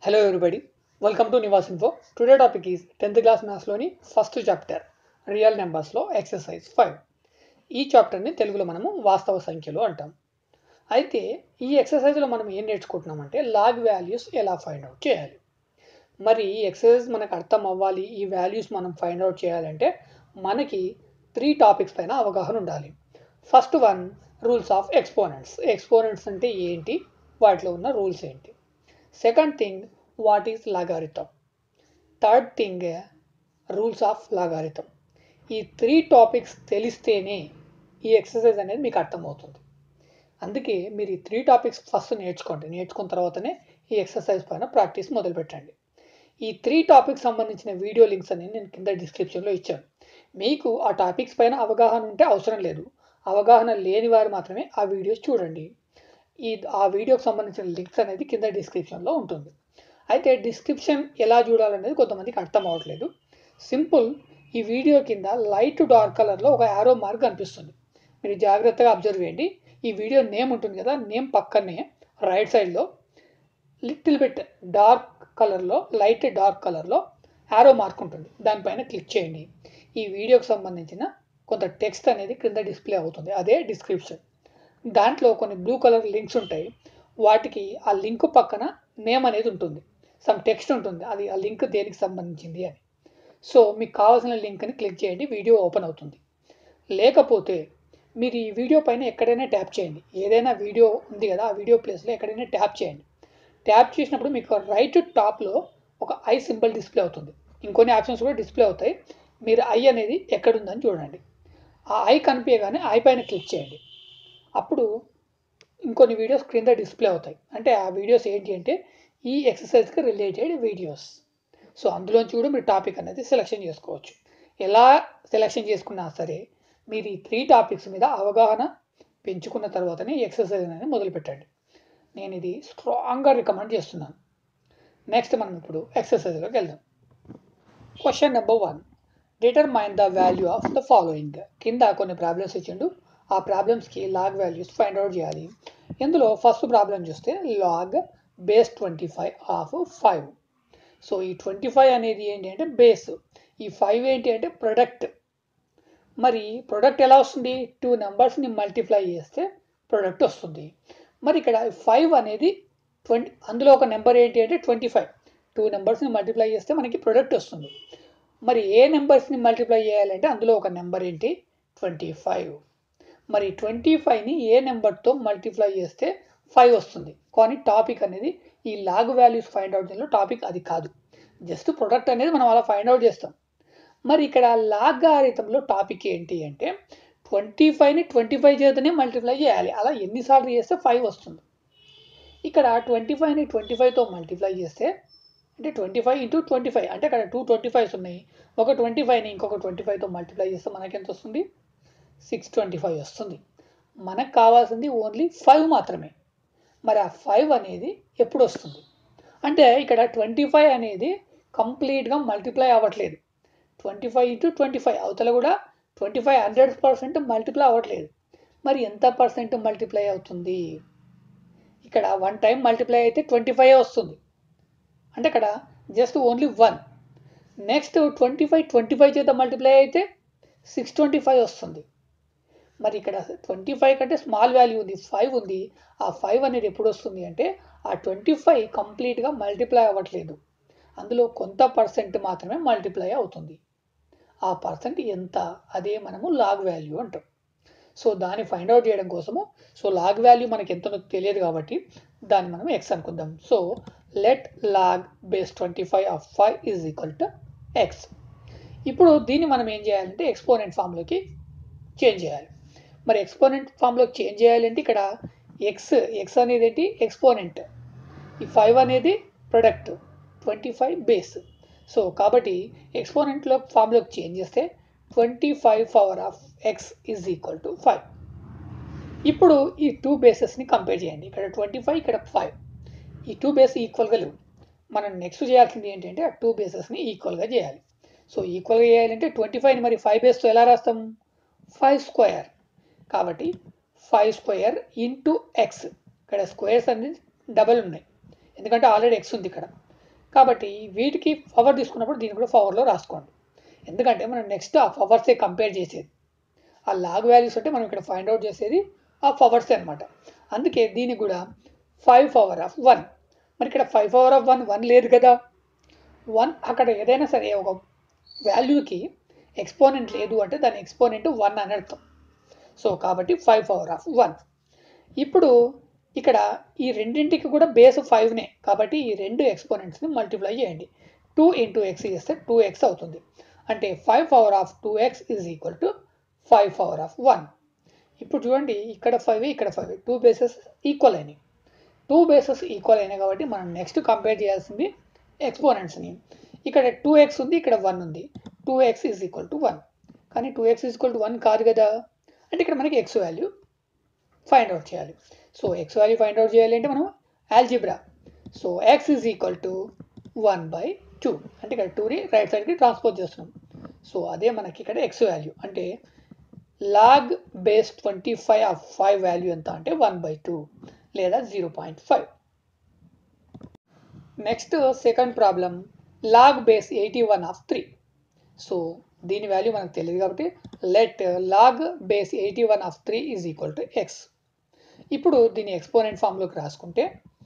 Hello everybody, welcome to Nivas Info. Today topic is 10th class maths లోని first chapter real నెంబర్స్లో exercise five ఈ చాప్టర్ని తెలుగులో మనము వాస్తవ సంఖ్యలు అంటాం అయితే ఈ ఎక్సర్సైజ్లో మనం ఏం నేర్చుకుంటున్నామంటే లాగ్ వాల్యూస్ ఎలా ఫైండ్ అవుట్ చేయాలి మరి ఈ ఎక్సర్సైజ్ మనకు అర్థం అవ్వాలి ఈ వాల్యూస్ మనం ఫైండ్ అవుట్ చేయాలంటే మనకి త్రీ టాపిక్స్ పైన అవగాహన ఉండాలి first one rules of exponents exponents అంటే ఏంటి వాటిలో ఉన్న రూల్స్ ఏంటి second thing what is logarithm third thing rules of logarithm ఈ త్రీ టాపిక్స్ తెలిస్తేనే ఈ ఎక్సర్సైజ్ అనేది మీకు అర్థమవుతుంది అందుకే మీరు ఈ త్రీ టాపిక్స్ ఫస్ట్ నేర్చుకోండి నేర్చుకున్న తర్వాతనే ఈ ఎక్సర్సైజ్ పైన ప్రాక్టీస్ మొదలు పెట్టండి ఈ త్రీ టాపిక్స్ సంబంధించిన వీడియో లింక్స్ అనేది నేను కింద డిస్క్రిప్షన్లో ఇచ్చాను మీకు ఆ టాపిక్స్ పైన అవగాహన ఉంటే అవసరం లేదు అవగాహన లేని వారు మాత్రమే ఆ వీడియోస్ చూడండి ఈ ఆ వీడియోకి సంబంధించిన లింక్స్ అనేది కింద డిస్క్రిప్షన్లో ఉంటుంది అయితే డిస్క్రిప్షన్ ఎలా చూడాలనేది కొంతమందికి అర్థం అవ్వట్లేదు సింపుల్ ఈ వీడియో కింద లైట్ డార్క్ కలర్లో ఒక యారో మార్క్ కనిపిస్తుంది మీరు జాగ్రత్తగా అబ్జర్వ్ చేయండి ఈ వీడియో నేమ్ ఉంటుంది కదా నేమ్ పక్కనే రైట్ సైడ్లో లిటిల్ బిట్ డార్క్ కలర్లో లైట్ డార్క్ కలర్లో యారో మార్క్ ఉంటుంది దానిపైన క్లిక్ చేయండి ఈ వీడియోకి సంబంధించిన కొంత టెక్స్ట్ అనేది క్రింద డిస్ప్లే అవుతుంది అదే డిస్క్రిప్షన్ దాంట్లో కొన్ని బ్లూ కలర్ లింక్స్ ఉంటాయి వాటికి ఆ లింక్ పక్కన నేమ్ అనేది ఉంటుంది సమ్ టెక్స్ట్ ఉంటుంది అది ఆ లింక్ దేనికి సంబంధించింది అని సో మీకు కావాల్సిన లింక్ని క్లిక్ చేయండి వీడియో ఓపెన్ అవుతుంది లేకపోతే మీరు ఈ వీడియో పైన ఎక్కడైనా ట్యాప్ చేయండి ఏదైనా వీడియో ఉంది కదా ఆ వీడియో ప్లేస్లో ఎక్కడైనా ట్యాప్ చేయండి ట్యాప్ చేసినప్పుడు మీకు రైట్ టాప్లో ఒక ఐ సింబల్ డిస్ప్లే అవుతుంది ఇంకొన్ని ఆప్షన్స్ కూడా డిస్ప్లే అవుతాయి మీరు ఐ అనేది ఎక్కడుందని చూడండి ఆ ఐ కనిపించగానే ఐ పైన క్లిక్ చేయండి అప్పుడు ఇంకొన్ని వీడియోస్ క్రింద డిస్ప్లే అవుతాయి అంటే ఆ వీడియోస్ ఏంటి అంటే ఈ ఎక్సర్సైజ్కి రిలేటెడ్ వీడియోస్ సో అందులోంచి కూడా మీరు టాపిక్ అనేది సెలెక్షన్ చేసుకోవచ్చు ఎలా సెలెక్షన్ చేసుకున్నా సరే మీరు ఈ త్రీ టాపిక్స్ మీద అవగాహన పెంచుకున్న తర్వాతనే ఈ ఎక్సర్సైజ్ అనేది మొదలుపెట్టండి నేను ఇది స్ట్రాంగ్గా రికమెండ్ చేస్తున్నాను నెక్స్ట్ మనం ఇప్పుడు ఎక్సర్సైజ్లోకి వెళ్దాం question number one determine the value of the following కింద కొన్ని ప్రాబ్లమ్స్ ఇచ్చిండు ఆ ప్రాబ్లమ్స్కి లాగ్ వాల్యూస్ ఫైండ్ అవుట్ చేయాలి ఇందులో ఫస్ట్ ప్రాబ్లం చూస్తే log base twenty five of five so ఈ ట్వంటీ ఫైవ్ అనేది ఏంటి అంటే బేస్ ఈ ఫైవ్ ఏంటి అంటే ప్రొడక్ట్ మరి ప్రొడక్ట్ ఎలా వస్తుంది టూ నెంబర్స్ని మల్టిప్లై చేస్తే ప్రొడక్ట్ వస్తుంది మరి ఇక్కడ ఫైవ్ అనేది ట్వంటీ అందులో ఒక నెంబర్ ఏంటి అంటే ట్వంటీ ఫైవ్ టూ నెంబర్స్ని మల్టిప్లై చేస్తే మనకి ప్రొడక్ట్ వస్తుంది మరి ఏ నెంబర్స్ని మల్టిప్లై చేయాలంటే అందులో ఒక నెంబర్ ఏంటి ట్వంటీ ఫైవ్ మరి ట్వంటీ ఫైవ్ని ఏ నెంబర్తో మల్టిప్లై చేస్తే ఫైవ్ వస్తుంది కానీ టాపిక్ అనేది ఈ లాగ్ వాల్యూస్ ఫైండ్ అవుట్ చేయడంలో టాపిక్ అది కాదు జస్ట్ ప్రొడక్ట్ అనేది మనం అలా ఫైండ్ అవుట్ చేస్తాం మరి ఇక్కడ లాగారితంలో టాపిక్ ఏంటి అంటే ట్వంటీ ఫైవ్ని ట్వంటీ ఫైవ్ చేతనే మల్టిప్లై చేయాలి అలా ఎన్నిసార్లు చేస్తే ఫైవ్ వస్తుంది ఇక్కడ ట్వంటీ ఫైవ్ని ట్వంటీ ఫైవ్తో మల్టిప్లై చేస్తే అంటే twenty five into twenty five అంటే అక్కడ టూ ట్వంటీ ఫైవ్స్ ఉన్నాయి ఒక ట్వంటీ ఫైవ్ని ఇంకొక ట్వంటీ ఫైవ్తో మల్టిప్లై చేస్తే మనకి ఎంత వస్తుంది సిక్స్ ట్వంటీ ఫైవ్ వస్తుంది మనకు కావాల్సింది ఓన్లీ ఫైవ్ మాత్రమే మరి ఆ ఫైవ్ అనేది ఎప్పుడు వస్తుంది అంటే ఇక్కడ ట్వంటీ ఫైవ్ అనేది కంప్లీట్గా మల్టిప్లై అవ్వట్లేదు twenty five into twenty five అవతల కూడా twenty five hundred percent multiply అవ్వట్లేదు మరి ఎంత పర్సెంట్ మల్టిప్లై అవుతుంది ఇక్కడ వన్ టైం మల్టిప్లై అయితే ట్వంటీ ఫైవ్ వస్తుంది అంటే ఇక్కడ just only one next twenty five twenty five చేత మల్టిప్లై అయితే సిక్స్ ట్వంటీ ఫైవ్ వస్తుంది మరి ఇక్కడ ట్వంటీ ఫైవ్ కంటే స్మాల్ వాల్యూ ఉంది ఫైవ్ ఉంది ఆ ఫైవ్ అనేది ఎప్పుడు వస్తుంది అంటే ఆ ట్వంటీ ఫైవ్ కంప్లీట్గా మల్టిప్లై అవ్వట్లేదు అందులో కొంత పర్సెంట్ మాత్రమే మల్టిప్లై అవుతుంది ఆ పర్సెంట్ ఎంత అదే మనము లాగ్ వాల్యూ అంటాం సో దాన్ని ఫైండ్ అవుట్ చేయడం కోసము సో లాగ్ వాల్యూ మనకి ఎంతనో తెలియదు కాబట్టి దాన్ని మనం ఎక్స్ అనుకుందాం so let log base twenty five of five is equal to X ఇప్పుడు దీన్ని మనం ఏం చేయాలంటే ఎక్స్పోనెంట్ ఫామ్లోకి చేంజ్ చేయాలి మరి ఎక్స్పోనెంట్ ఫామ్లోకి చేంజ్ చేయాలంటే ఇక్కడ ఎక్స్ ఎక్స్ అనేది ఏంటి ఎక్స్పోనెంట్ ఈ ఫైవ్ అనేది product twenty five base so కాబట్టి ఎక్స్పోనెంట్లో ఫామ్లోకి చేంజ్ చేస్తే twenty five power of X is equal to five ఇప్పుడు ఈ టూ బేసెస్ని కంపేర్ చేయండి ఇక్కడ ట్వంటీ ఫైవ్ ఇక్కడ ఫైవ్ ఈ టూ బేస్ ఈక్వల్గా లేవు మనం నెక్స్ట్ చేయాల్సింది ఏంటంటే ఆ టూ బేసెస్ని ఈక్వల్గా చేయాలి సో ఈక్వల్గా చేయాలంటే ట్వంటీ ఫైవ్ని మరి ఫైవ్ బేస్తో ఎలా రాస్తాం ఫైవ్ స్క్వేర్ కాబట్టి ఫైవ్ స్క్వేర్ ఇంటూ ఎక్స్ ఇక్కడ స్క్వేర్స్ అనేది డబల్ ఉన్నాయి ఎందుకంటే ఆల్రెడీ ఎక్స్ ఉంది ఇక్కడ కాబట్టి వీటికి పవర్ తీసుకున్నప్పుడు దీన్ని కూడా పవర్లో రాసుకోండి ఎందుకంటే మనం నెక్స్ట్ ఆ పవర్సే కంపేర్ చేసేది ఆ లాగ్ వాల్యూస్ అంటే మనం ఇక్కడ ఫైండ్ అవుట్ చేసేది ఆ పవర్సే అనమాట అందుకే దీనికి కూడా ఫైవ్ పవర్ ఆఫ్ వన్ మరి ఇక్కడ five power of one one లేదు కదా వన్ అక్కడ ఏదైనా సరే ఒక వాల్యూకి ఎక్స్పోనెంట్ లేదు అంటే దాని ఎక్స్పోనెంట్ వన్ అని అర్థం సో కాబట్టి ఫైవ్ పవర్ ఆఫ్ వన్ ఇప్పుడు ఇక్కడ ఈ రెండింటికి కూడా బేస్ ఫైవ్నే కాబట్టి ఈ రెండు ఎక్స్పోనెంట్స్ని మల్టిప్లై చేయండి టూ ఇంటూ ఎక్స్ చేస్తే టూ ఎక్స్ అవుతుంది అంటే five power of two X is equal to five power of one ఇప్పుడు చూడండి ఇక్కడ ఫైవ్ ఇక్కడ ఫైవ్ టూ బేసెస్ ఈక్వల్ అయినాయి టూ బేసెస్ ఈక్వల్ అయినాయి కాబట్టి మనం నెక్స్ట్ కంపేర్ చేయాల్సింది ఎక్స్పోనెంట్స్ని ఇక్కడ టూ ఎక్స్ ఉంది ఇక్కడ వన్ ఉంది two X is equal to one కానీ two X is equal to one కాదు కదా అంటే ఇక్కడ మనకి ఎక్స్ వాల్యూ ఫైండ్ అవుట్ చేయాలి so X value find out చేయాలి అంటే మనం algebra so X is equal to one by two అంటే ఇక్కడ టూని రైట్ సైడ్కి ట్రాన్స్పోజ్ చేస్తున్నాం సో అదే మనకి ఇక్కడ ఎక్స్ వాల్యూ అంటే log base twenty five of five value ఎంత అంటే వన్ బై టూ లేదా zero point five next second problem log base eighty one of three so దీని వాల్యూ మనకు తెలియదు కాబట్టి let log base eighty one of three is equal to X ఇప్పుడు దీని exponent ఫామ్లోకి రాసుకుంటే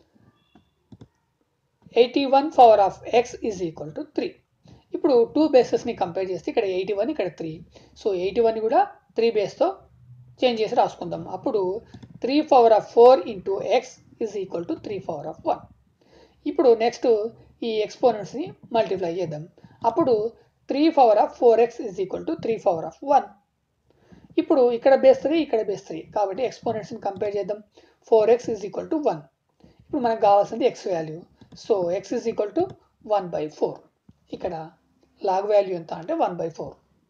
eighty one power of X is equal to three ఇప్పుడు two బేసెస్ని కంపేర్ చేస్తే ఇక్కడ ఎయిటీ వన్ ఇక్కడ త్రీ సో ఎయిటీ వన్ కూడా త్రీ బేస్తో చేంజ్ చేసి రాసుకుందాం అప్పుడు three power of four into X is equal to three power of one ఇప్పుడు నెక్స్ట్ ఈ ఎక్స్పోనెంట్స్ని మల్టిప్లై చేద్దాం అప్పుడు three power of four X is equal to three power of one ఇప్పుడు ఇక్కడ బేస్ త్రీ ఇక్కడ బేస్ త్రీ కాబట్టి ఎక్స్పోనెంట్స్ని కంపేర్ చేద్దాం four X is equal to one ఇప్పుడు మనకు కావాల్సింది X value so X is equal to one by four ఇక్కడ లాగ్ వాల్యూ ఎంత అంటే one by four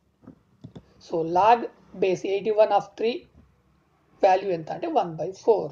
so log base eighty one of three value ఎంత అంటే వన్ బై ఫోర్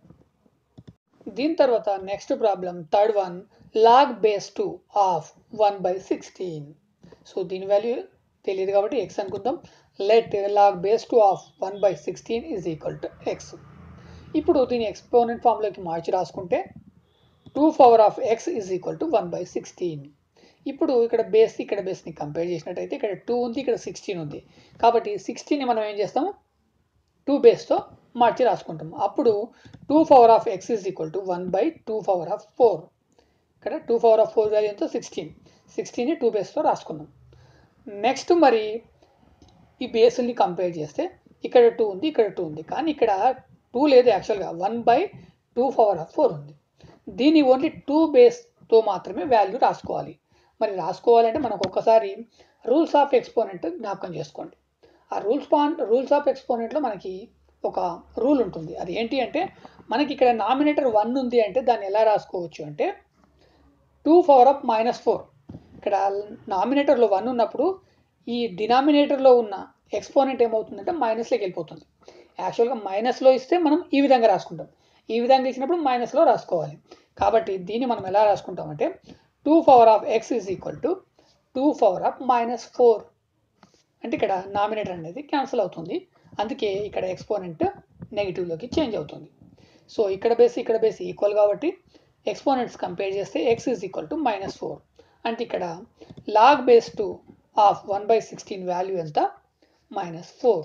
దీని తర్వాత next problem third one log base two of one by sixteen so దీని value తెలియదు కాబట్టి ఎక్స్ అనుకుందాం let log base two of one by sixteen is equal to X ఇప్పుడు దీని ఎక్స్పోనెంట్ ఫామ్లోకి మార్చి రాసుకుంటే two power of X is equal to one by sixteen ఇప్పుడు ఇక్కడ బేస్ ఇక్కడ బేస్ని కంపేర్ చేసినట్టయితే ఇక్కడ టూ ఉంది ఇక్కడ సిక్స్టీన్ ఉంది కాబట్టి సిక్స్టీన్ని మనం ఏం చేస్తాము టూ బేస్తో మార్చి రాసుకుంటాం అప్పుడు two power of X is equal to one by two power of four ఇక్కడ two power of four value ఎంతో సిక్స్టీన్ సిక్స్టీన్ని టూ బేస్తో రాసుకున్నాం నెక్స్ట్ మరి ఈ బేసుల్ని కంపేర్ చేస్తే ఇక్కడ టూ ఉంది ఇక్కడ టూ ఉంది కానీ ఇక్కడ టూ లేదు యాక్చువల్గా one by two power of four ఉంది దీన్ని ఓన్లీ టూ బేస్తో మాత్రమే వాల్యూ రాసుకోవాలి మరి రాసుకోవాలంటే మనకు ఒక్కసారి రూల్స్ ఆఫ్ ఎక్స్పోనెంట్ జ్ఞాపకం చేసుకోండి ఆ రూల్స్ పాన్ రూల్స్ ఆఫ్ ఎక్స్పోనెంట్లో మనకి ఒక రూల్ ఉంటుంది అది ఏంటి అంటే మనకి ఇక్కడ నామినేటర్ వన్ ఉంది అంటే దాన్ని ఎలా రాసుకోవచ్చు అంటే two power of minus four ఇక్కడ నామినేటర్లో వన్ ఉన్నప్పుడు ఈ డినామినేటర్లో ఉన్న ఎక్స్పోనెంట్ ఏమవుతుందంటే మైనస్లోకి వెళ్ళిపోతుంది యాక్చువల్గా మైనస్లో ఇస్తే మనం ఈ విధంగా రాసుకుంటాం ఈ విధంగా ఇచ్చినప్పుడు మైనస్లో రాసుకోవాలి కాబట్టి దీన్ని మనం ఎలా రాసుకుంటామంటే two power of X is equal to two power of minus four అంటే ఇక్కడ నామినేటర్ అనేది క్యాన్సిల్ అవుతుంది అందుకే ఇక్కడ ఎక్స్పోనెంట్ నెగిటివ్లోకి చేంజ్ అవుతుంది సో ఇక్కడ బేస్ ఇక్కడ బేస్ ఈక్వల్ కాబట్టి ఎక్స్పోనెంట్స్ కంపేర్ చేస్తే X is equal to minus four అంటే ఇక్కడ log base two of one by sixteen value ఎంత minus four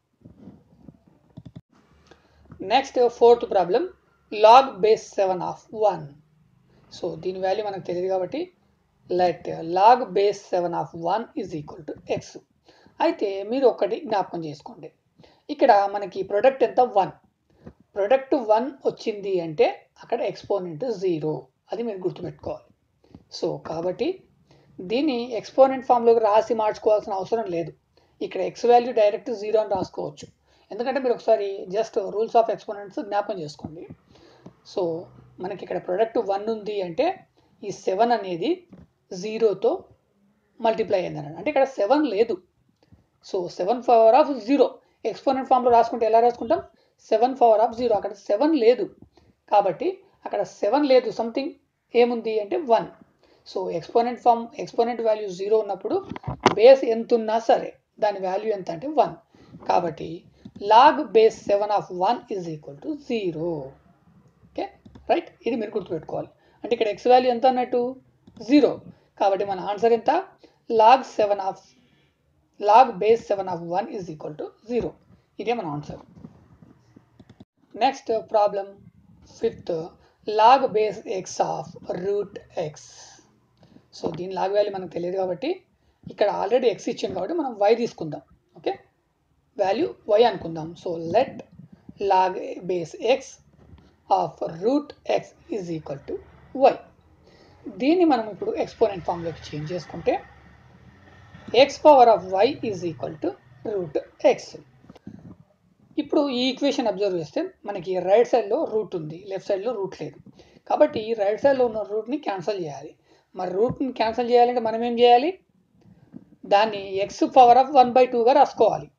next fourth problem log base seven of one so దీని value మనకు తెలియదు కాబట్టి let log base seven of one is equal to X అయితే మీరు ఒకటి జ్ఞాపకం చేసుకోండి ఇక్కడ మనకి ప్రొడక్ట్ ఎంత వన్ ప్రొడక్ట్ వన్ వచ్చింది అంటే అక్కడ ఎక్స్పోనెంట్ జీరో అది మీరు గుర్తుపెట్టుకోవాలి సో కాబట్టి దీన్ని ఎక్స్పోనెంట్ ఫామ్లోకి రాసి మార్చుకోవాల్సిన అవసరం లేదు ఇక్కడ ఎక్స్ వాల్యూ డైరెక్ట్ జీరో అని రాసుకోవచ్చు ఎందుకంటే మీరు ఒకసారి జస్ట్ రూల్స్ ఆఫ్ ఎక్స్పోనెంట్స్ జ్ఞాపకం చేసుకోండి సో మనకి ఇక్కడ ప్రొడక్ట్ వన్ ఉంది అంటే ఈ సెవెన్ అనేది జీరోతో మల్టిప్లై అయింది అన్నాడు అంటే ఇక్కడ సెవెన్ లేదు so seven power of zero exponent ఫామ్లో రాసుకుంటే ఎలా రాసుకుంటాం సెవెన్ పవర్ ఆఫ్ జీరో అక్కడ సెవెన్ లేదు కాబట్టి అక్కడ సెవెన్ లేదు సంథింగ్ ఏముంది అంటే one so exponent form exponent value zero ఉన్నప్పుడు బేస్ ఎంత ఉన్నా సరే దాని వాల్యూ ఎంత అంటే వన్ కాబట్టి log base seven of one is equal to zero okay right ఇది మీరు గుర్తుపెట్టుకోవాలి అంటే ఇక్కడ ఎక్స్ వాల్యూ ఎంత అన్నట్టు జీరో కాబట్టి మన ఆన్సర్ ఎంత log seven of log base seven of one is equal to zero ఇదే మన answer next problem fifth log base x of root x so దీని లాగ్ వాల్యూ మనకు తెలియదు కాబట్టి ఇక్కడ ఆల్రెడీ ఎక్స్ ఇచ్చింది కాబట్టి మనం వై తీసుకుందాం ఓకే వాల్యూ వై అనుకుందాం so let log base x of root x is equal to y దీన్ని మనం ఇప్పుడు ఎక్స్పోనెంట్ ఫామ్లోకి చేంజ్ చేసుకుంటే x power of y is equal to root x ఇప్పుడు ఈ ఈక్వేషన్ అబ్జర్వ్ చేస్తే మనకి రైట్ సైడ్లో రూట్ ఉంది లెఫ్ట్ సైడ్లో రూట్ లేదు కాబట్టి ఈ రైట్ సైడ్లో ఉన్న రూట్ని క్యాన్సిల్ చేయాలి మరి రూట్ని క్యాన్సిల్ చేయాలంటే మనం ఏం చేయాలి దాన్ని x power of one by టూగా రాసుకోవాలి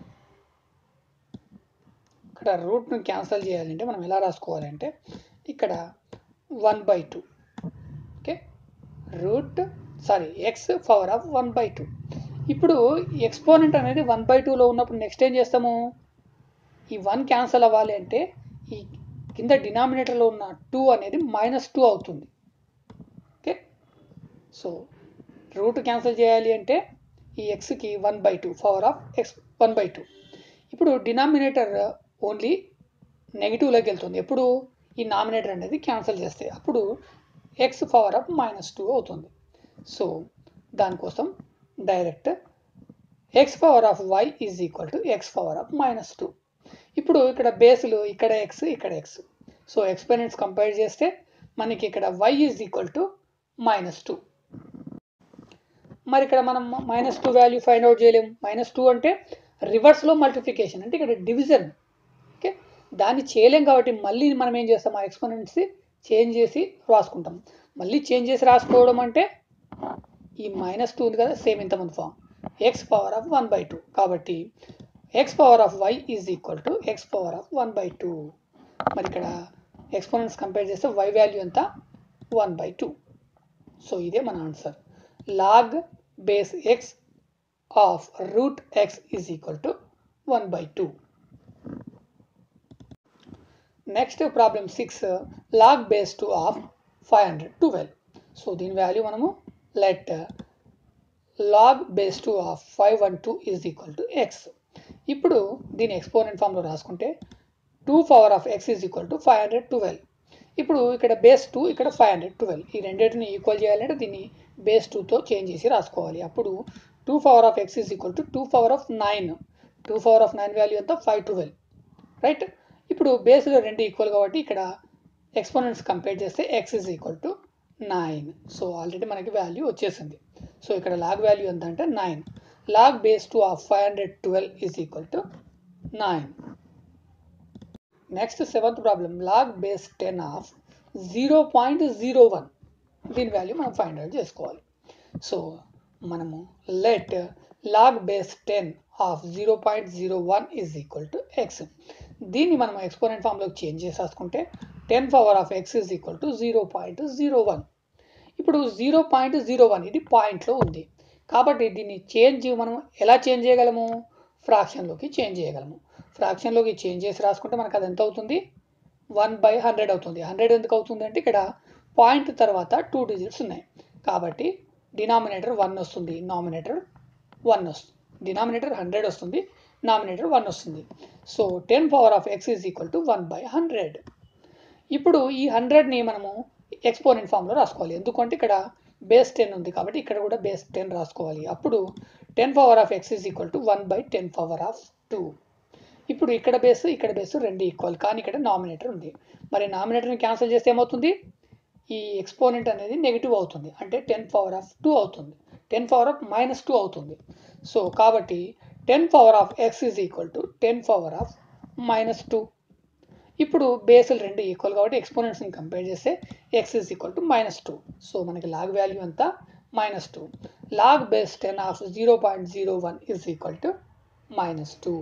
ఇక్కడ రూట్ని క్యాన్సిల్ చేయాలంటే మనం ఎలా రాసుకోవాలంటే ఇక్కడ one by two okay root sorry x power of one by two ఇప్పుడు ఎక్స్పోనెంట్ అనేది వన్ బై టూలో ఉన్నప్పుడు నెక్స్ట్ ఏం చేస్తాము ఈ వన్ క్యాన్సిల్ అవ్వాలి అంటే ఈ కింద డినామినేటర్లో ఉన్న టూ అనేది మైనస్ టూ అవుతుంది ఓకే సో రూట్ క్యాన్సిల్ చేయాలి అంటే ఈ ఎక్స్కి one by two power of x one by two ఇప్పుడు డినామినేటర్ ఓన్లీ నెగిటివ్లోకి వెళ్తుంది ఎప్పుడు ఈ నామినేటర్ అనేది క్యాన్సిల్ చేస్తే అప్పుడు x power of minus two అవుతుంది సో దానికోసం direct x power of y is equal to x power of minus two ఇప్పుడు ఇక్కడ బేస్లు ఇక్కడ ఎక్స్ ఇక్కడ ఎక్స్ సో ఎక్స్పెరిమెంట్స్ కంపేర్ చేస్తే మనకి ఇక్కడ y is equal to minus two మరి ఇక్కడ మనం minus two value find out చేయలేము మైనస్ టూ అంటే రివర్స్లో మల్టిప్లికేషన్ అంటే ఇక్కడ డివిజన్ ఓకే దాన్ని చేయలేం కాబట్టి మళ్ళీ మనం ఏం చేస్తాం ఆ ఎక్స్పోనెంట్స్ని చేంజ్ చేసి రాసుకుంటాం మళ్ళీ చేంజ్ చేసి రాసుకోవడం అంటే ఈ మైనస్ టూ ఉంది కదా సేమ్ ఇంతమంది form x power of one by two కాబట్టి x power of y is equal to x power of one by two మరి ఇక్కడ ఎక్స్పోనెంట్స్ కంపేర్ చేస్తే వై వాల్యూ ఎంత వన్ బై టూ సో ఇదే మన answer log base x of root x is equal to one by two next problem six log base two of five hundred twelve so దీని value మనము let log base two of five one two is equal to X ఇప్పుడు దీని exponent ఫామ్లో రాసుకుంటే two power of X is equal to five hundred twelve ఇప్పుడు ఇక్కడ base two ఇక్కడ five hundred twelve ఈ రెండింటిని ఈక్వల్ చేయాలంటే దీన్ని బేస్ టూతో చేంజ్ చేసి రాసుకోవాలి అప్పుడు two power of X is equal to two power of nine two power of nine value ఎంత ఫైవ్ ట్వెల్వ్ రైట్ ఇప్పుడు బేస్లో రెండు ఈక్వల్ కాబట్టి ఇక్కడ ఎక్స్పోనెంట్స్ కంపేర్ చేస్తే X is equal to nine so already మనకి వాల్యూ వచ్చేసింది సో ఇక్కడ లాగ్ వాల్యూ ఎంత అంటే nine log base two of five hundred twelve is equal to nine next seventh problem log base ten of zero point zero one దీని value మనం find out చేసుకోవాలి so మనము let log base ten of zero point zero one is equal to x దీన్ని మనం exponent ఫామ్లోకి change చేసేసుకుంటే ten power of X is equal to zero point zero one ఇప్పుడు zero point zero one ఇది పాయింట్లో ఉంది కాబట్టి దీన్ని చేంజ్ మనం ఎలా చేంజ్ చేయగలము ఫ్రాక్షన్లోకి చేంజ్ చేయగలము ఫ్రాక్షన్లోకి చేంజ్ చేసి రాసుకుంటే మనకు అది ఎంత అవుతుంది వన్ బై హండ్రెడ్ అవుతుంది హండ్రెడ్ ఎందుకు అవుతుంది అంటే ఇక్కడ పాయింట్ తర్వాత టూ డిజిట్స్ ఉన్నాయి కాబట్టి డినామినేటర్ వన్ వస్తుంది నామినేటర్ వన్ వస్తుంది డినామినేటర్ హండ్రెడ్ వస్తుంది నామినేటర్ వన్ వస్తుంది so ten power of X is equal to one by hundred ఇప్పుడు ఈ హండ్రెడ్ని మనము ఎక్స్పోనెంట్ ఫామ్లో రాసుకోవాలి ఎందుకంటే ఇక్కడ బేస్ టెన్ ఉంది కాబట్టి ఇక్కడ కూడా బేస్ టెన్ రాసుకోవాలి అప్పుడు ten power of X is equal to one by ten power of two ఇప్పుడు ఇక్కడ బేస్ ఇక్కడ బేస్ రెండు ఈక్వల్ కానీ ఇక్కడ నామినేటర్ ఉంది మరి నామినేటర్ని క్యాన్సిల్ చేస్తే ఏమవుతుంది ఈ ఎక్స్పోనెంట్ అనేది నెగిటివ్ అవుతుంది అంటే టెన్ పవర్ ఆఫ్ టూ అవుతుంది ten power of minus two అవుతుంది సో కాబట్టి ten power of X is equal to ten power of minus two ఇప్పుడు బేసులు రెండు ఈక్వల్ కాబట్టి ఎక్స్పోనెంట్స్ని కంపేర్ చేస్తే X is equal to minus two so మనకి లాగ్ వాల్యూ ఎంత minus two log base ten of zero point zero one is equal to minus two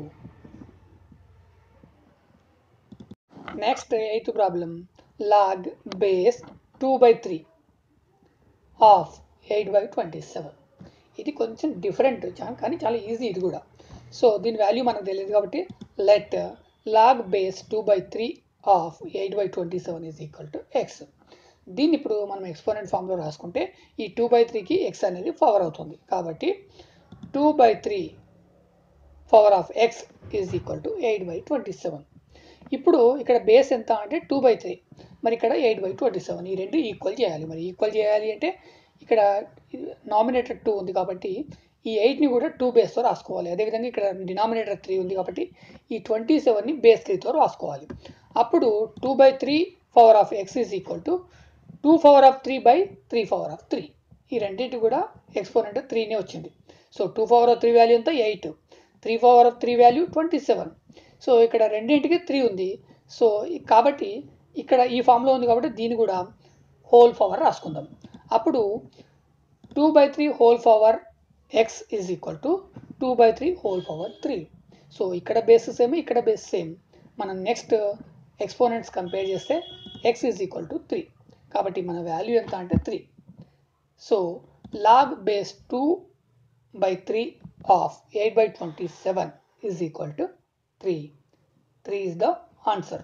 next eighth problem log base two by three of eight by twenty seven ఇది కొంచెం different కానీ చాలా easy ఇది కూడా so దీని value మనకు తెలియదు కాబట్టి let log base two by three of eight by twenty seven is equal to x దీన్ని ఇప్పుడు మనం ఎక్స్పోనెంట్ ఫామ్లో రాసుకుంటే ఈ టూ బై త్రీకి ఎక్స్ అనేది పవర్ అవుతుంది కాబట్టి two by three power of X is equal to eight by twenty seven ఇప్పుడు ఇక్కడ బేస్ ఎంత అంటే టూ బై త్రీ మరి ఇక్కడ ఎయిట్ బై ట్వంటీ సెవెన్ ఈ రెండు ఈక్వల్ చేయాలి మరి ఈక్వల్ చేయాలి అంటే ఇక్కడ నామినేటర్ టూ ఉంది కాబట్టి ఈ ఎయిట్ని కూడా టూ బేస్తో రాసుకోవాలి అదేవిధంగా ఇక్కడ డినామినేటర్ త్రీ ఉంది కాబట్టి ఈ ట్వంటీ సెవెన్ని బేస్ త్రీతో రాసుకోవాలి అప్పుడు two by three power of X is equal to two power of three by three power of three ఈ రెండింటి కూడా ఎక్స్పోనెంట్ త్రీనే వచ్చింది so two power of three value ఎంత eight three power of three value twenty seven so ఇక్కడ రెండింటికి three ఉంది so కాబట్టి ఇక్కడ ఈ ఫామ్లో ఉంది కాబట్టి దీన్ని కూడా హోల్ పవర్ రాసుకుందాం అప్పుడు two by three whole power x is equal to two by three whole power three so ఇక్కడ బేస్ సేమ్ ఇక్కడ బేస్ సేమ్ మనం నెక్స్ట్ ఎక్స్పోనెంట్స్ కంపేర్ చేస్తే X is equal to three కాబట్టి మన వాల్యూ ఎంత అంటే three so log base two by three of eight by twenty seven is equal to three three is the answer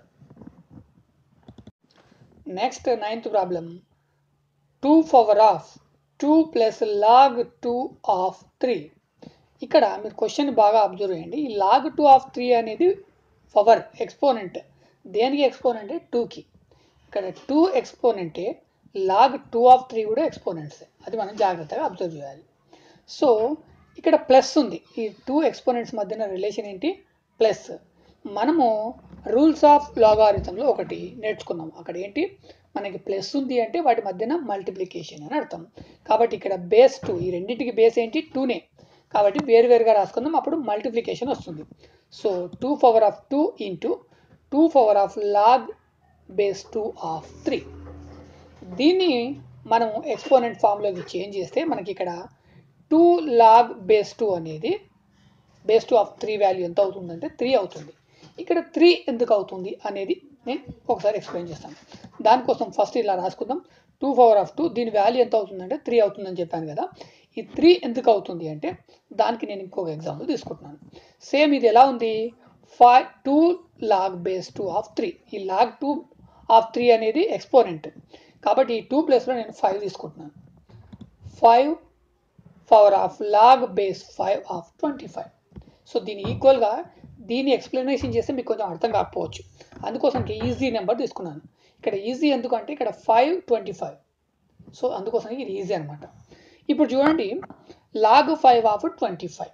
next ninth problem two power of two plus log two of three ఇక్కడ మీరు question బాగా observe చేయండి ఈ log two of three అనేది power exponent దేనికి exponent టూకి ఇక్కడ two ఎక్స్పోనెంటే లాగ్ టూ ఆఫ్ త్రీ కూడా ఎక్స్పోనెంట్స్ అది మనం జాగ్రత్తగా అబ్జర్వ్ చేయాలి సో ఇక్కడ ప్లస్ ఉంది ఈ టూ ఎక్స్పోనెంట్స్ మధ్యన రిలేషన్ ఏంటి ప్లస్ మనము రూల్స్ ఆఫ్ లాగారిథంలో ఒకటి నేర్చుకున్నాం అక్కడ ఏంటి మనకి ప్లస్ ఉంది అంటే వాటి మధ్యన మల్టిప్లికేషన్ అని అర్థం కాబట్టి ఇక్కడ బేస్ టూ ఈ రెండింటికి బేస్ ఏంటి టూనే కాబట్టి వేరువేరుగా రాసుకుందాం అప్పుడు మల్టిప్లికేషన్ వస్తుంది so two power of two into two power of log base two of three దీన్ని మనం ఎక్స్పోనెంట్ ఫామ్లోకి చేంజ్ చేస్తే మనకి ఇక్కడ టూ లాగ్ బేస్ టూ అనేది base two of three value ఎంత అవుతుందంటే త్రీ అవుతుంది ఇక్కడ త్రీ ఎందుకు అవుతుంది అనేది నేను ఒకసారి ఎక్స్ప్లెయిన్ చేస్తాను దానికోసం ఫస్ట్ ఇలా రాసుకుందాం టూ పవర్ ఆఫ్ టూ దీని వాల్యూ ఎంత అవుతుందంటే త్రీ అవుతుందని చెప్పాను కదా ఈ త్రీ ఎందుకు అవుతుంది అంటే దానికి నేను ఇంకొక ఎగ్జాంపుల్ తీసుకుంటున్నాను సేమ్ ఇది ఎలా ఉంది five two log base two of three ఈ లాగ్ టూ ఆఫ్ త్రీ అనేది ఎక్స్పోనెంట్ కాబట్టి ఈ టూ ప్లేస్లో నేను ఫైవ్ తీసుకుంటున్నాను five power of log base five of twenty five so దీని ఈక్వల్గా దీన్ని ఎక్స్ప్లెనేషన్ చేస్తే మీకు కొంచెం అర్థం కాకపోవచ్చు అందుకోసం ఈజీ నెంబర్ తీసుకున్నాను ఇక్కడ ఈజీ ఎందుకంటే ఇక్కడ ఫైవ్ ట్వంటీ ఫైవ్ సో అందుకోసం ఇది ఈజీ అనమాట ఇప్పుడు చూడండి log five of twenty five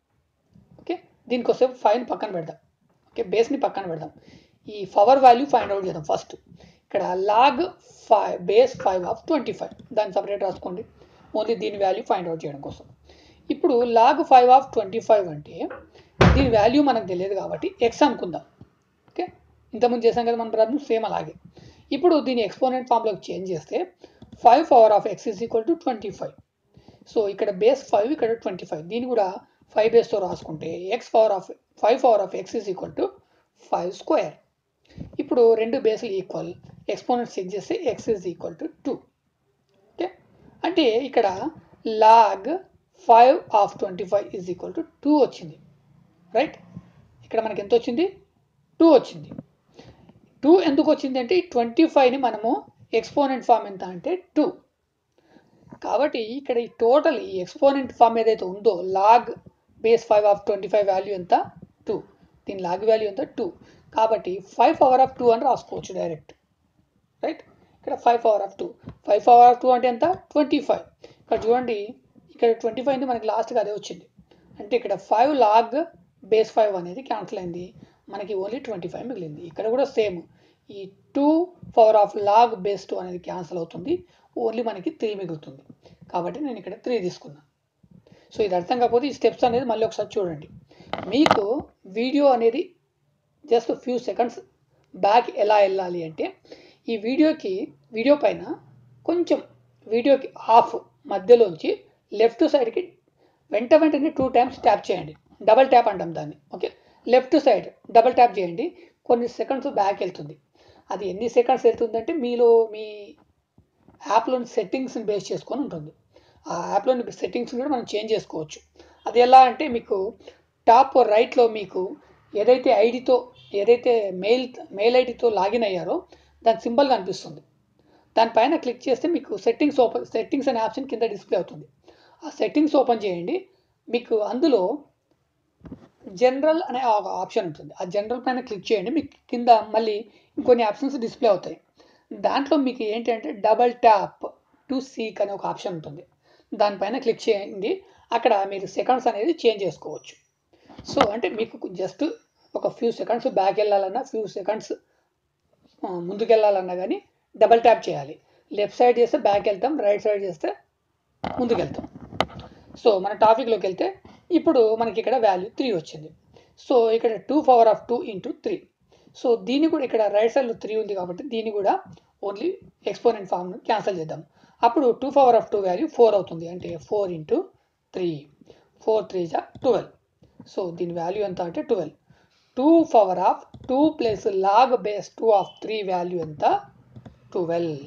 okay దీనికోసం ఫైవ్ని పక్కన పెడదాం ఓకే బేస్ని పక్కన పెడదాం ఈ పవర్ వాల్యూ ఫైండ్ అవుట్ చేద్దాం ఫస్ట్ ఇక్కడ log five base five of twenty five దాన్ని సపరేట్ రాసుకోండి ఓన్లీ దీని వాల్యూ ఫైండ్ అవుట్ చేయడం కోసం ఇప్పుడు log five of twenty five అంటే దీని వాల్యూ మనకు తెలియదు కాబట్టి ఎక్స్ అనుకుందాం ఓకే ఇంతకుముందు చేసాం కదా మన ప్రాబ్లం సేమ్ అలాగే ఇప్పుడు దీని ఎక్స్పోనెంట్ ఫామ్లోకి చేంజ్ చేస్తే five power of x is equal to twenty five so ఇక్కడ బేస్ ఫైవ్ ఇక్కడ ట్వంటీ ఫైవ్ దీన్ని కూడా ఫైవ్ బేస్తో రాసుకుంటే x power of five power of x is equal to five square ఇప్పుడు రెండు బేస్లు ఈక్వల్ ఎక్స్పోనెంట్ చెక్ చేస్తే x is equal to two okay అంటే ఇక్కడ log five of twenty five is equal to two వచ్చింది right ఇక్కడ మనకి ఎంత వచ్చింది టూ వచ్చింది టూ ఎందుకు వచ్చింది అంటే ఈ ట్వంటీ ఫైవ్ని మనము ఎక్స్పోనెంట్ ఫామ్ ఎంత అంటే టూ కాబట్టి ఇక్కడ ఈ టోటల్ ఈ ఎక్స్పోనెంట్ ఫామ్ ఏదైతే ఉందో log base five of twenty five value ఎంత టూ దీని లాగ్ వాల్యూ ఎంత టూ కాబట్టి ఫైవ్ పవర్ ఆఫ్ టూ అని రాసుకోవచ్చు డైరెక్ట్ రైట్ ఇక్కడ five power of two five power of two అంటే ఎంత ట్వంటీ ఫైవ్ ఇక్కడ చూడండి ఇక్కడ ట్వంటీ ఫైవ్ మనకి లాస్ట్గా అదే వచ్చింది అంటే ఇక్కడ ఫైవ్ లాగ్ బేస్ ఫైవ్ అనేది క్యాన్సిల్ అయింది మనకి ఓన్లీ ట్వంటీ ఫైవ్ మిగిలింది ఇక్కడ కూడా సేమ్ ఈ two power of log base two అనేది క్యాన్సిల్ అవుతుంది ఓన్లీ మనకి త్రీ మిగులుతుంది కాబట్టి నేను ఇక్కడ త్రీ తీసుకున్నాను సో ఇది అర్థం కాకపోతే ఈ స్టెప్స్ అనేది మళ్ళీ ఒకసారి చూడండి మీకు వీడియో అనేది జస్ట్ ఫ్యూ సెకండ్స్ బ్యాక్ ఎలా వెళ్ళాలి అంటే ఈ వీడియోకి వీడియో పైన కొంచెం వీడియోకి ఆఫ్ మధ్యలోంచి లెఫ్ట్ సైడ్కి వెంట వెంటనే టూ టైమ్స్ ట్యాప్ చేయండి డబల్ ట్యాప్ అంటాం దాన్ని okay left side double tap చేయండి కొన్ని సెకండ్స్ బ్యాక్ వెళ్తుంది అది ఎన్ని సెకండ్స్ వెళ్తుందంటే మీలో మీ యాప్లోని సెట్టింగ్స్ని బేస్ చేసుకొని ఉంటుంది ఆ యాప్లోని సెట్టింగ్స్ కూడా మనం చేంజ్ చేసుకోవచ్చు అది ఎలా అంటే మీకు టాప్ రైట్లో మీకు ఏదైతే ఐడితో ఏదైతే మెయిల్ మెయిల్ ఐడితో లాగిన్ అయ్యారో దాని సింబల్ కనిపిస్తుంది దానిపైన క్లిక్ చేస్తే మీకు సెట్టింగ్స్ ఓపెన్ సెట్టింగ్స్ అనే ఆప్షన్ కింద డిస్ప్లే అవుతుంది ఆ సెట్టింగ్స్ ఓపెన్ చేయండి మీకు అందులో జనరల్ అనే ఒక ఆప్షన్ ఉంటుంది ఆ జనరల్ పైన క్లిక్ చేయండి మీకు కింద మళ్ళీ ఇంకొన్ని ఆప్షన్స్ డిస్ప్లే అవుతాయి దాంట్లో మీకు ఏంటంటే డబల్ ట్యాప్ టు సీక్ అనే ఒక ఆప్షన్ ఉంటుంది దానిపైన క్లిక్ చేయండి అక్కడ మీరు సెకండ్స్ అనేది చేంజ్ చేసుకోవచ్చు సో అంటే మీకు జస్ట్ ఒక ఫ్యూ సెకండ్స్ బ్యాక్ వెళ్ళాలన్నా ఫ్యూ సెకండ్స్ ముందుకు వెళ్ళాలన్నా కానీ డబల్ ట్యాప్ చేయాలి లెఫ్ట్ సైడ్ చేస్తే బ్యాక్ వెళ్తాం రైట్ సైడ్ చేస్తే ముందుకు వెళ్తాం సో మన టాపిక్లోకి వెళ్తే ఇప్పుడు మనకి ఇక్కడ వాల్యూ త్రీ వచ్చింది సో ఇక్కడ two power of two into three so దీన్ని కూడా ఇక్కడ రైట్ సైడ్లో త్రీ ఉంది కాబట్టి దీన్ని కూడా ఓన్లీ ఎక్స్పోనెంట్ ఫామ్ను క్యాన్సిల్ చేద్దాం అప్పుడు two power of two value four అవుతుంది అంటే four into three four three జా ట్వెల్వ్ సో దీని వాల్యూ ఎంత అంటే twelve two power of two plus log base two of three value ఎంత ట్వెల్వ్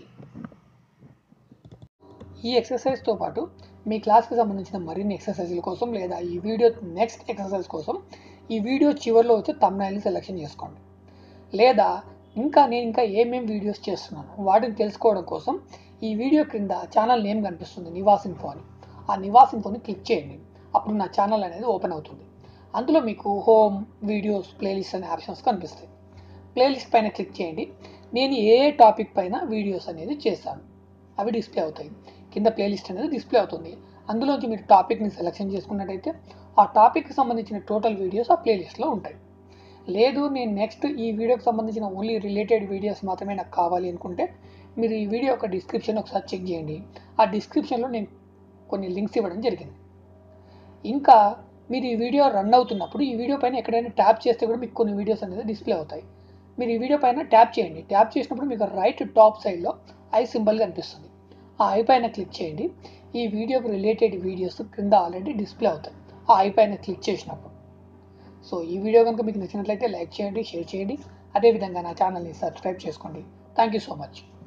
ఈ ఎక్సర్సైజ్తో పాటు మీ క్లాస్కి సంబంధించిన మరిన్ని ఎక్సర్సైజుల కోసం లేదా ఈ వీడియో నెక్స్ట్ ఎక్సర్సైజ్ కోసం ఈ వీడియో చివరిలో వచ్చే తమ్నైల్ని సెలెక్షన్ చేసుకోండి లేదా ఇంకా నేను ఇంకా ఏమేమి వీడియోస్ చేస్తున్నాను వాటిని తెలుసుకోవడం కోసం ఈ వీడియో క్రింద ఛానల్ నేమ్ కనిపిస్తుంది నివాస్ ఇన్ఫో అని ఆ నివాస్ ఇన్ఫోని క్లిక్ చేయండి అప్పుడు నా ఛానల్ అనేది ఓపెన్ అవుతుంది అందులో మీకు హోమ్ వీడియోస్ ప్లేలిస్ట్ అనే ఆప్షన్స్ కనిపిస్తాయి ప్లేలిస్ట్ పైన క్లిక్ చేయండి నేను ఏ టాపిక్ పైన వీడియోస్ అనేది చేశాను అవి డిస్ప్లే అవుతాయి కింద ప్లేలిస్ట్ అనేది డిస్ప్లే అవుతుంది అందులోంచి మీరు టాపిక్ని సెలెక్షన్ చేసుకున్నట్టయితే ఆ టాపిక్కి సంబంధించిన టోటల్ వీడియోస్ ఆ ప్లేలిస్ట్లో ఉంటాయి లేదు నేను నెక్స్ట్ ఈ వీడియోకి సంబంధించిన ఓన్లీ రిలేటెడ్ వీడియోస్ మాత్రమే నాకు కావాలి అనుకుంటే మీరు ఈ వీడియో యొక్క డిస్క్రిప్షన్ ఒకసారి చెక్ చేయండి ఆ డిస్క్రిప్షన్లో నేను కొన్ని లింక్స్ ఇవ్వడం జరిగింది ఇంకా మీరు ఈ వీడియో రన్ అవుతున్నప్పుడు ఈ వీడియో పైన ఎక్కడైనా ట్యాప్ చేస్తే కూడా మీకు కొన్ని వీడియోస్ అనేది డిస్ప్లే అవుతాయి మీరు ఈ వీడియో పైన ట్యాప్ చేయండి ట్యాప్ చేసినప్పుడు మీకు రైట్ టాప్ సైడ్లో ఐ సింబల్ కనిపిస్తుంది ఆ ఐ పైన క్లిక్ చేయండి ఈ వీడియోకి రిలేటెడ్ వీడియోస్ కింద ఆల్రెడీ డిస్ప్లే అవుతాయి ఆ ఐ పైన క్లిక్ చేసినప్పుడు సో ఈ వీడియో కనుక మీకు నచ్చినట్లయితే లైక్ చేయండి షేర్ చేయండి అదేవిధంగా నా ఛానల్ని సబ్స్క్రైబ్ చేసుకోండి థ్యాంక్ యూ సో మచ్